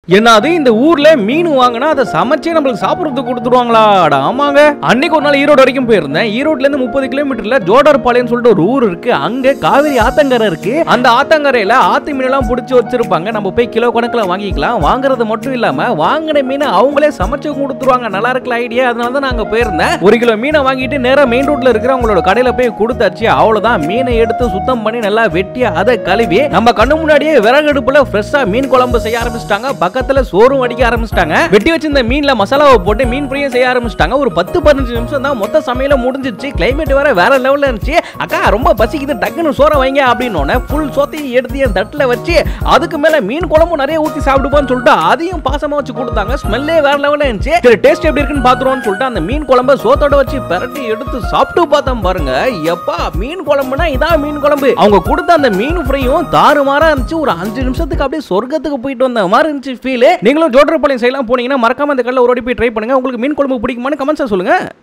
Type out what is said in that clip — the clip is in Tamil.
என்னது இந்த ஊர்ல மீன் வாங்கினா அதை சமைச்சே நம்மளுக்கு சாப்பிடுறதுக்கு கொடுத்துருவாங்களா அட ஆமாங்க அன்னைக்கு ஒரு நாள் ஈரோடு வரைக்கும் போயிருந்தேன் ஈரோட்ல இருந்து முப்பது கிலோமீட்டர்ல ஜோடர் பாளையம் சொல்லிட்டு ஒரு ஊர் இருக்கு அங்க காவிரி ஆத்தங்கரை இருக்கு அந்த ஆத்தங்கரையில ஆத்து மீன் எல்லாம் பிடிச்சி வச்சிருப்பாங்க நம்ம போய் கிலோ கணக்குல வாங்கிக்கலாம் வாங்குறது மட்டும் இல்லாம வாங்கின மீனை அவங்களே சமைச்சு கொடுத்துருவாங்க நல்லா இருக்கல ஐடியா அதனால தான் நாங்க போயிருந்தேன் ஒரு கிலோ மீனை வாங்கிட்டு நேரா மெயின் ரோட்ல இருக்கிற அவங்களோட கடையில போய் கொடுத்தாச்சு அவ்வளவுதான் மீனை எடுத்து சுத்தம் பண்ணி நல்லா வெட்டி அதை கழுவி நம்ம கண்ணு முன்னாடியே விறகு அடுப்புல ஃப்ரெஷ்ஷா மீன் குழம்பு செய்ய ஆரம்பிச்சிட்டாங்க பக்கத்துல சோறும் அடிக்க ஆரம்பிச்சிட்டாங்க வெட்டி வச்சிருந்த மீன்ல மசாலாவை போட்டு மீன் ஃப்ரையும் செய்ய ஆரம்பிச்சிட்டாங்க ஒரு பத்து பதினஞ்சு நிமிஷம் தான் மொத்த சமையல முடிஞ்சிச்சு கிளைமேட் வேற வேற லெவல்ல இருந்துச்சு அக்கா ரொம்ப பசிக்குது டக்குன்னு சோற வைங்க அப்படின்னு ஃபுல் சோத்தையும் எடுத்து என் தட்டுல வச்சு அதுக்கு மேல மீன் குழம்பு நிறைய ஊத்தி சாப்பிடுப்பான்னு சொல்லிட்டு அதையும் பாசமா வச்சு கொடுத்தாங்க ஸ்மெல்லே வேற லெவல்ல இருந்துச்சு சரி டேஸ்ட் எப்படி இருக்குன்னு பாத்துருவோம்னு சொல்லிட்டு அந்த மீன் குழம்ப சோத்தோட வச்சு பிரட்டி எடுத்து சாப்பிட்டு பார்த்தோம் பாருங்க எப்பா மீன் குழம்புனா இதான் மீன் குழம்பு அவங்க கொடுத்த அந்த மீன் ஃப்ரையும் தாறுமாறா இருந்துச்சு ஒரு அஞ்சு நிமிஷத்துக்கு அப்படியே சொர்க்கத்துக்கு போயிட்டு வந்த மாதிரி இருந்துச்சு ஃபீல் நீங்களும் ஜோடர்பாளையம் சைட்லாம் போனீங்கன்னா மறக்காம அந்த கடையில் ஒரு வாட்டி போய் ட்ரை பண்ணுங்க உங்களுக்கு மீன் குழம்பு பிடிக்குமான்னு கமெண்ட்ஸா சொல்லுங்க